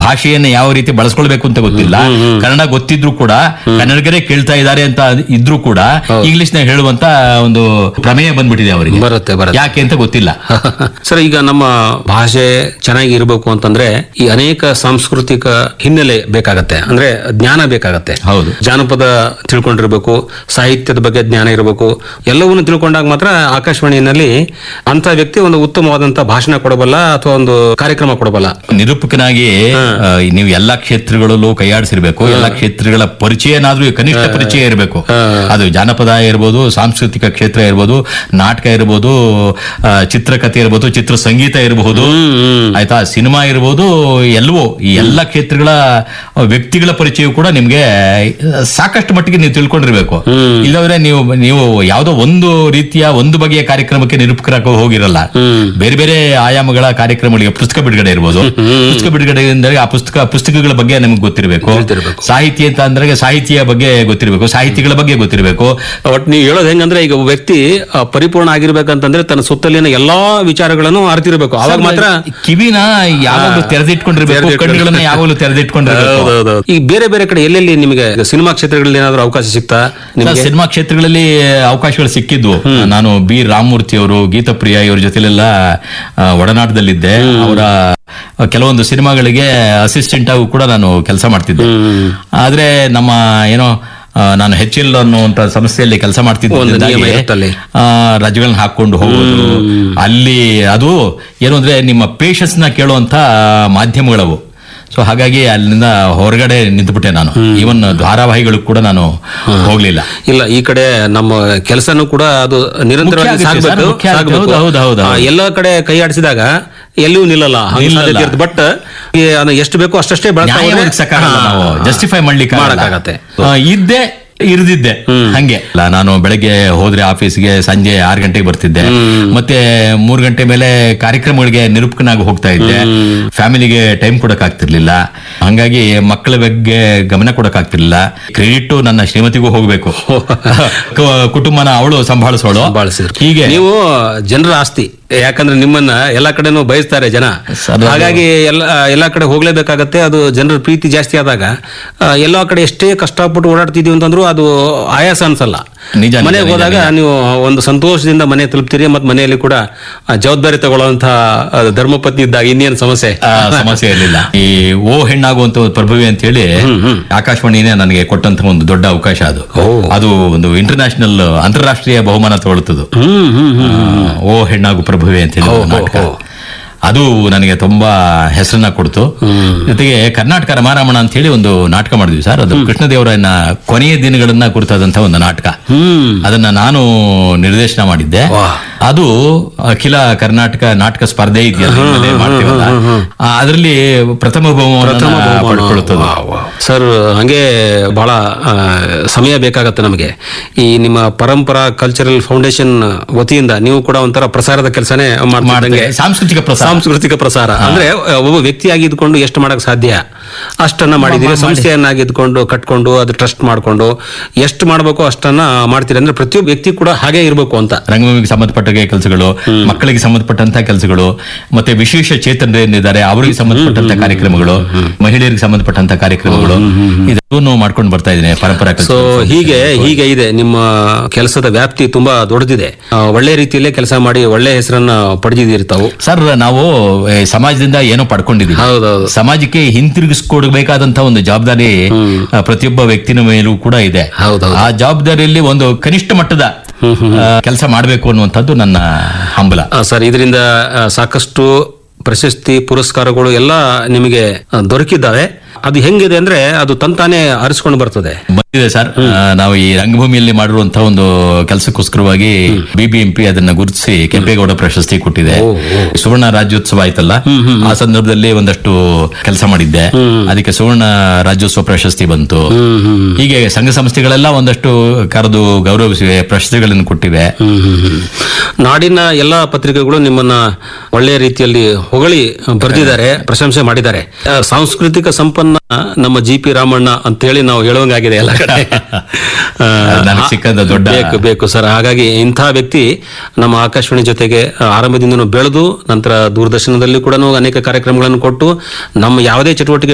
ಭಾಷೆಯನ್ನ ಯಾವ ರೀತಿ ಬಳಸ್ಕೊಳ್ಬೇಕು ಅಂತ ಗೊತ್ತಿಲ್ಲ ಕನ್ನಡ ಗೊತ್ತಿದ್ರು ಕೂಡ ಕನ್ನಡಿಗರೇ ಕೇಳ್ತಾ ಇದ್ದಾರೆ ಅಂತ ಇದ್ರೂ ಕೂಡ ಇಂಗ್ಲಿಷ್ ನ ಹೇಳುವಂತ ಒಂದು ಪ್ರಮೇಯ ಬಂದ್ಬಿಟ್ಟಿದೆ ಅವರಿಗೆ ಬರುತ್ತೆ ಬರುತ್ತೆ ಯಾಕೆ ಅಂತ ಗೊತ್ತಿಲ್ಲ ಸರ್ ಈಗ ನಮ್ಮ ಭಾಷೆ ಚೆನ್ನಾಗಿ ಇರಬೇಕು ಅಂತಂದ್ರೆ ಈ ಅನೇಕ ಸಾಂಸ್ಕೃತಿಕ ಹಿನ್ನೆಲೆ ಬೇಕಾಗತ್ತೆ ಅಂದ್ರೆ ಜ್ಞಾನ ಬೇಕಾಗತ್ತೆ ಹೌದು. ಜಾನಪದ ತಿಳ್ಕೊಂಡಿರ್ಬೇಕು ಸಾಹಿತ್ಯದ ಬಗ್ಗೆ ಜ್ಞಾನ ಇರಬೇಕು ಎಲ್ಲವನ್ನು ತಿಳ್ಕೊಂಡಾಗ ಮಾತ್ರ ಆಕಾಶವಾಣಿಯಲ್ಲಿ ಅಂತ ವ್ಯಕ್ತಿ ಒಂದು ಉತ್ತಮವಾದಂತ ಭಾಷಣ ಕೊಡಬಲ್ಲ ಅಥವಾ ಒಂದು ಕಾರ್ಯಕ್ರಮ ಕೊಡಬಲ್ಲ ನಿರೂಪಕನಾಗಿ ಆ, ನೀವು ಎಲ್ಲಾ ಕ್ಷೇತ್ರಗಳಲ್ಲೂ ಕೈಯಾಡಿಸಿರ್ಬೇಕು ಎಲ್ಲಾ ಕ್ಷೇತ್ರಗಳ ಪರಿಚಯನಾದ್ರೂ ಕನಿಷ್ಠ ಪರಿಚಯ ಇರಬೇಕು ಅದು ಜಾನಪದ ಇರ್ಬೋದು ಸಾಂಸ್ಕೃತಿಕ ಕ್ಷೇತ್ರ ಇರ್ಬೋದು ನಾಟಕ ಇರ್ಬೋದು ಆ, ಚಿತ್ರಕಥೆ ಇರ್ಬೋದು ಚಿತ್ರ ಸಂಗೀತ ಇರಬಹುದು ಆಯ್ತಾ ಸಿನಿಮಾ ಇರ್ಬೋದು ಎಲ್ಲವೂ ಈ ಎಲ್ಲ ಕ್ಷೇತ್ರಗಳ ವ್ಯಕ್ತಿಗಳ ಪರಿಚಯ ಕೂಡ ನಿಮ್ಗೆ ಸಾಕಷ್ಟು ಮಟ್ಟಿಗೆ ನೀವು ತಿಳ್ಕೊಂಡಿರ್ಬೇಕು ಇಲ್ಲದ್ರೆ ನೀವು ನೀವು ಯಾವುದೋ ಒಂದು ರೀತಿಯ ಒಂದು ಬಗೆಯ ಕಾರ್ಯಕ್ರಮಕ್ಕೆ ನಿರೂಪಕರಾಗಿ ಹೋಗಿರಲ್ಲ ಬೇರೆ ಬೇರೆ ಆಯಾಮಗಳ ಕಾರ್ಯಕ್ರಮಗಳಿಗೆ ಪುಸ್ತಕ ಬಿಡುಗಡೆ ಇರ್ಬೋದು ಪುಸ್ತಕ ಬಿಡುಗಡೆ ಎಂದರೆ ಆ ಪುಸ್ತಕ ಪುಸ್ತಕಗಳ ಬಗ್ಗೆ ನಮ್ಗೆ ಗೊತ್ತಿರಬೇಕು ಗೊತ್ತಿರ್ಬೇಕು. ಸಾಹಿತ್ಯ ಅಂತ ಅಂದ್ರೆ ಸಾಹಿತ್ಯ ಬಗ್ಗೆ ಗೊತ್ತಿರಬೇಕು ಸಾಹಿತಿಗಳ ಬಗ್ಗೆ ಗೊತ್ತಿರಬೇಕು ಒಟ್ ನೀವು ಹೇಳೋದು ಹೆಂಗಂದ್ರೆ ಈಗ ಒಬ್ಬ ವ್ಯಕ್ತಿ ಆ, ಪರಿಪೂರ್ಣ ಆಗಿರ್ಬೇಕಂತಂದ್ರೆ ತನ್ನ ಸುತ್ತಲಿನ ಎಲ್ಲಾ ವಿಚಾರಗಳನ್ನು ಅರಿತಿರ್ಬೇಕು ಅವಾಗ ಮಾತ್ರ ಕಿವಿನ ಯಾವಾಗಲೂ ತೆರೆದಿಟ್ಕೊಂಡಿರ್ಬೇಕು ತೆರೆದಿಟ್ಕೊಂಡಿರ್ಬೇಕು. ಕಣ್ಣುಗಳನ್ನ ಯಾವಾಗಲೂ ತೆರೆದಿಟ್ಕೊಂಡಿರ್ಬೇಕು ಈಗ ಬೇರೆ ಬೇರೆ ಕಡೆ ಎಲ್ಲೆಲ್ಲಿ ನಿಮಗೆ ಸಿನಿಮಾ ಕ್ಷೇತ್ರಗಳಲ್ಲಿ ಏನಾದ್ರು ಅವಕಾಶ ಸಿಗ್ತಾ ನಿಮಗೆ ಸಿನಿಮಾ ಕ್ಷೇತ್ರಗಳಲ್ಲಿ ಅವಕಾಶಗಳು ಸಿಕ್ಕಿದ್ವು ನಾನು ಬಿ ರಾಮಮೂರ್ತಿ ಅವರು ಗೀತಪ್ರಿಯ ಇವ್ರ ಜೊತೆಲೆಲ್ಲ ಆ, ಒಡನಾಟದಲ್ಲಿದ್ದೆ ಅವರ ಕೆಲವೊಂದು ಸಿನಿಮಾಗಳಿಗೆ ಅಸಿಸ್ಟೆಂಟ್ ಆಗಿ ಕೂಡ ನಾನು ಕೆಲಸ ಮಾಡ್ತಿದ್ದೆ ಆದ್ರೆ ನಮ್ಮ ಏನೋ ಆ, ನಾನು ಹೆಚ್ ಎಲ್ ಅನ್ನುವಂತ ಸಂಸ್ಥೆಯಲ್ಲಿ ಕೆಲಸ ಒಂದು ಮಾಡ್ತಿದ್ದೆ ನಿಯಮ ಇರುತ್ತಲ್ಲಿ. ರಜಗಳನ್ನ ಹಾಕೊಂಡು ಹೋಗೋದು ಅಲ್ಲಿ ಅದು ಏನು ಅಂದ್ರೆ ನಿಮ್ಮ ಪೇಷನ್ಸ್ ನ ಕೇಳುವಂತ ಮಾಧ್ಯಮಗಳವು ಸೊ ಹಾಗಾಗಿ ಅಲ್ಲಿಂದ ಹೊರಗಡೆ ನಿಂತುಬಿಟ್ಟೆ ನಾನು ಈವನ್ ಧಾರಾವಾಹಿಗಳು ಕೂಡ ನಾನು ಹೋಗ್ಲಿಲ್ಲ ಇಲ್ಲ ಈ ಕಡೆ ನಮ್ಮ ಕೆಲಸನೂ ಕೂಡ ಅದು ನಿರಂತರವಾಗಿ ಮುಖ್ಯ ಆಗುತ್ತೆ ಸಾಗಬೇಕು ಸರ್, ಮುಖ್ಯ ಆಗುತ್ತೆ. ಹೌದು, ಹೌದು, ಹೌದು, ಹೌದು. ಎಲ್ಲ ಕಡೆ ಕೈ ಆಡಿಸಿದಾಗ ಎಲ್ಲಿಯೂ ನಿಲ್ಲಲ್ಲ ನಿಲ್ಲಲ್ಲ. ಬಟ್ ಎಷ್ಟು ಬೇಕೋ ಅಷ್ಟಷ್ಟೇ ಬಳಸ್ತಾ ನ್ಯಾಯ ಹೋದ್ರೆ- ಒದಗಿಸಕ್ಕಾಗಲ್ಲ ಹಾ. ನಾವು ಜಸ್ಟಿಫೈ ಮಾಡ್ಲಿಕ್ಕೆ ಮಾಡಕ್ಕಾಗತ್ತೆ. ಇದ್ದೆ ಇರ್ದಿದ್ದೆ ಹಂಗೆ ಅಲ್ಲ ನಾನು ಬೆಳಗ್ಗೆ ಹೋದ್ರೆ ಆಫೀಸ್ಗೆ ಸಂಜೆ ಆರು ಗಂಟೆಗೆ ಬರ್ತಿದ್ದೆ ಮತ್ತೆ ಮೂರ್ ಗಂಟೆ ಮೇಲೆ ಕಾರ್ಯಕ್ರಮಗಳಿಗೆ ನಿರೂಪಕನಾಗಿ ಹೋಗ್ತಾ ಇದ್ದೆ ಫ್ಯಾಮಿಲಿಗೆ ಟೈಮ್ ಕೊಡಕ್ ಆಗ್ತಿರ್ಲಿಲ್ಲ ಹಂಗಾಗಿ ಮಕ್ಕಳ ಬಗ್ಗೆ ಗಮನ ಕೊಡಕ್ ಆಗ್ತಿರ್ಲಿಲ್ಲ ಕ್ರೆಡಿಟ್ ನನ್ನ ಶ್ರೀಮತಿಗೂ ಹೋಗ್ಬೇಕು ಕ- ಕುಟುಂಬನ ಅವಳು ಸಂಭಾಳಿಸೋಳು ಬಳಸಿದ್ರು ಹೀಗೆ ನೀವು ಜನರ ಆಸ್ತಿ ಯಾಕಂದ್ರೆ ನಿಮ್ಮನ್ನ ಎಲ್ಲಾ ಕಡೆನೂ ಬಯಸ್ತಾರೆ ಜನ ಅದು- ಹಾಗಾಗಿ ಎಲ್ಲ ಎಲ್ಲಾ ಕಡೆ ಹೋಗ್ಲೇಬೇಕಾಗತ್ತೆ ಅದು ಜನರ ಪ್ರೀತಿ ಜಾಸ್ತಿ ಆದಾಗ ಆ, ಎಲ್ಲಾ ಕಡೆ ಎಷ್ಟೇ ಕಷ್ಟಪಟ್ಟು ಓಡಾಡ್ತಿದೀವಿ ಅಂತಂದ್ರೂ ಅದು ಆಯಾಸ ಅನ್ಸಲ್ಲ ನಿಜ, ನಿಜ, ಮನೆಗೆ ನಿಜ, ಹೋದಾಗ ನೀವು ಒಂದು ಸಂತೋಷದಿಂದ ಮನೆ ತಲುಪ್ತೀರಿ ಮತ್ತೆ ಮನೆಯಲ್ಲಿ ಕೂಡ ಆ, ಜವಾಬ್ದಾರಿ ತಗೊಳ್ಳುವಂತ ಧರ್ಮಪತ್ನಿ ಇದ್ದಾಗ ಇನ್ನೇನು ಸಮಸ್ಯೆ ಆ, ಸಮಸ್ಯೆ ಇರಲಿಲ್ಲ ಈ ಓ ಹೆಣ್ಣಾಗುವಂತ ಒಂದು ಪ್ರಭುವೆ ಅಂತ ಹೇಳಿ ಆಕಾಶವಾಣಿನೇ ನನಗೆ ಕೊಟ್ಟಂತ ಒಂದು ದೊಡ್ಡ ಅವಕಾಶ ಅದು ಅದು ಒಂದು ಇಂಟರ್ನ್ಯಾಷನಲ್ ಅಂತಾರಾಷ್ಟ್ರೀಯ ಬಹುಮಾನ ತಗೊಳ್ತದು ಹ್ಮ್ ಹ್ಮ್ ಹ್ಮ್ ಆ, ಓ ಹೆಣ್ಣಾಗು ಪ್ರಭುವೆ ಅಂತ ಹೇಳಿ ಒಂದು ನಾಟಕ ಅದು ನನಗೆ ತುಂಬಾ ಹೆಸರನ್ನ ಕೊಡ್ತು ಜೊತೆಗೆ ಕರ್ನಾಟಕ ರಮಾರಮಣ ಅಂತ ಹೇಳಿ ಒಂದು ನಾಟಕ ಮಾಡಿದ್ವಿ ಸರ್ ಅದು ಕೃಷ್ಣದೇವರಾಯನ ಕೊನೆಯ ದಿನಗಳನ್ನ ಕುರಿತಾದಂತಹ ಒಂದು ನಾಟಕ ಹ್ಮ್ ಅದನ್ನ ನಾನು ನಿರ್ದೇಶನ ಮಾಡಿದ್ದೆ ಅದು ಅಖಿಲ ಕರ್ನಾಟಕ ನಾಟಕ ಸ್ಪರ್ಧೆ ಇದೆಯಲ್ಲ ಹಿಂದೆ ಮಾಡ್ತೀವಲ್ಲ ಅದರಲ್ಲಿ ಪ್ರಥಮ ಬಹುಮಾನ ಪಡ್ಕೊಳ್ತದೆ ಸರ್ ಹಂಗೆ ಬಹಳ ಆ, ಸಮಯ ಬೇಕಾಗತ್ತೆ ನಮಗೆ ಈ ನಿಮ್ಮ ಪರಂಪರಾ ಕಲ್ಚರಲ್ ಫೌಂಡೇಶನ್ ವತಿಯಿಂದ ನೀವು ಕೂಡ ಒಂಥರ ಪ್ರಸಾರದ ಕೆಲಸನೇ ಮಾಡ್ದಂಗೆ ಸಾಂಸ್ಕೃತಿಕ ಪ್ರಸಾರ ಸಾಂಸ್ಕೃತಿಕ ಪ್ರಸಾರ ಅಂದ್ರೆ ಒಬ್ಬ ವ್ಯಕ್ತಿಯಾಗಿ ಇದ್ಕೊಂಡು ಎಷ್ಟು ಮಾಡಕ್ ಸಾಧ್ಯ ಅಷ್ಟನ್ನ ಮಾಡಿದೀರಿ ಸಂಸ್ಥೆಯನ್ನಾಗಿ ಇದ್ಕೊಂಡು ಕಟ್ಕೊಂಡು ಅದು ಟ್ರಸ್ಟ್ ಮಾಡ್ಕೊಂಡು ಎಷ್ಟು ಮಾಡ್ಬೇಕು ಅಷ್ಟನ್ನ ಮಾಡ್ತೀರಿ ಅಂದ್ರೆ ಪ್ರತಿಯೊಬ್ಬ ವ್ಯಕ್ತಿ ಕೂಡ ಹಾಗೆ ಇರಬೇಕು ಅಂತ ರಂಗಭೂಮಿಗೆ ಸಂಬಂಧಪಟ್ಟ ಕೆಲಸಗಳು ಮಕ್ಕಳಿಗೆ ಸಂಬಂಧಪಟ್ಟಂತ ಕೆಲಸಗಳು ಮತ್ತೆ ವಿಶೇಷ ಚೇತನರು ಏನಿದ್ದಾರೆ ಅವರಿಗೆ ಸಂಬಂಧಪಟ್ಟಂತ ಕಾರ್ಯಕ್ರಮಗಳು ಮಹಿಳೆಯರಿಗೆ ಸಂಬಂಧಪಟ್ಟಂತ ಕಾರ್ಯಕ್ರಮಗಳು ಇದನ್ನು ಮಾಡ್ಕೊಂಡು ಬರ್ತಾ ಇದ್ದೀನಿ ಪರಂಪರಾ ಸೊ culture. ಹೀಗೆ ಹೀಗೆ ಇದೆ ನಿಮ್ಮ ಕೆಲಸದ ವ್ಯಾಪ್ತಿ ತುಂಬಾ ದೊಡ್ಡದಿದೆ ಆ, ಒಳ್ಳೆ ರೀತಿಯಲ್ಲೇ ಕೆಲಸ ಮಾಡಿ ಒಳ್ಳೆ ಹೆಸರನ್ನ ಪಡೆದಿದ್ದೀರಿ ತಾವು ಸರ್ ನಾವು ಏ, ಸಮಾಜದಿಂದ ಏನೋ ಪಡ್ಕೊಂಡಿದ್ದೀವಿ ಹೌದೌದು ಸಮಾಜಕ್ಕೆ ಹಿಂತಿರುಗಿಸ್ಕೊಡ್ಬೇಕಾದಂತ ಒಂದು ಜವಾಬ್ದಾರಿ ಆ, ಪ್ರತಿಯೊಬ್ಬ ವ್ಯಕ್ತಿನ ಮೇಲೂ ಕೂಡ ಇದೆ ಹೌದೌದು. ಆ ಜವಾಬ್ದಾರಿಯಲ್ಲಿ ಒಂದು ಕನಿಷ್ಠ ಮಟ್ಟದ ಕೆಲಸ ಮಾಡಬೇಕು ಅನ್ನುವಂಥದ್ದು ನನ್ನ ಹಂಬಲ ಆ, ಸರ್ ಇದರಿಂದ ಆ, ಸಾಕಷ್ಟು ಪ್ರಶಸ್ತಿ ಪುರಸ್ಕಾರಗಳು ಎಲ್ಲ ನಿಮಗೆ ಆ, ದೊರಕಿದ್ದಾವೆ ಅದು ಹೆಂಗಿದೆ ಅಂದ್ರೆ ಅದು ತಂತಾನೆ ಅರಿಸ್ಕೊಂಡು ಬರ್ತದೆ ಬಂದಿದೆ ಸರ್ ಆ, ನಾವು ಈ ರಂಗಭೂಮಿಯಲ್ಲಿ ಮಾಡಿರುವಂತಹ ಒಂದು ಕೆಲಸಕ್ಕೋಸ್ಕರವಾಗಿ ಬಿಬಿಎಂಪಿ ಅದನ್ನ ಗುರುತಿಸಿ ಕೆಂಪೇಗೌಡ ಪ್ರಶಸ್ತಿ ಕೊಟ್ಟಿದೆ ಸುವರ್ಣ ರಾಜ್ಯೋತ್ಸವ ಆಯ್ತಲ್ಲ ಆ ಸಂದರ್ಭದಲ್ಲಿ ಒಂದಷ್ಟು ಕೆಲಸ ಮಾಡಿದ್ದೆ ಅದಕ್ಕೆ ಸುವರ್ಣ ರಾಜ್ಯೋತ್ಸವ ಪ್ರಶಸ್ತಿ ಬಂತು ಹೀಗೆ ಸಂಘ ಸಂಸ್ಥೆಗಳೆಲ್ಲ ಒಂದಷ್ಟು ಕರೆದು ಗೌರವಿಸಿವೆ ಪ್ರಶಸ್ತಿಗಳನ್ನು ಕೊಟ್ಟಿವೆ ಹ್ಮ್, ಹ್ಮ್, ಹ್ಮ್. ನಾಡಿನ ಎಲ್ಲಾ ಪತ್ರಿಕೆಗಳು ನಿಮ್ಮನ್ನ ಒಳ್ಳೆಯ ರೀತಿಯಲ್ಲಿ ಹೊಗಳಿ ಬರೆದಿದ್ದಾರೆ ಪ್ರಶಂಸೆ ಮಾಡಿದ್ದಾರೆ ಆ, ಸಾಂಸ್ಕೃತಿಕ ಸಂಪನ್ನ ನಮ್ಮ ಜಿ ಪಿ ರಾಮಣ್ಣ ಅಂತೇಳಿ ನಾವು ಹೇಳುವಂಗಾಗಿದೆ ಎಲ್ಲ ಕಡೆ ಆ, ಅದು ನನಗೆ ಸಿಕ್ಕಂತ ದೊಡ್ಡ- ಬೇಕು ಬೇಕು ಸರ್ ಹಾಗಾಗಿ ಇಂಥ ವ್ಯಕ್ತಿ ನಮ್ಮ ಆಕಾಶವಾಣಿ ಜೊತೆಗೆ ಆ, ಆರಂಭದಿಂದನೂ ಬೆಳೆದು ನಂತರ ದೂರದರ್ಶನದಲ್ಲಿ ಕೂಡ ಅನೇಕ ಕಾರ್ಯಕ್ರಮಗಳನ್ನು ಕೊಟ್ಟು ನಮ್ಮ ಯಾವುದೇ ಚಟುವಟಿಕೆ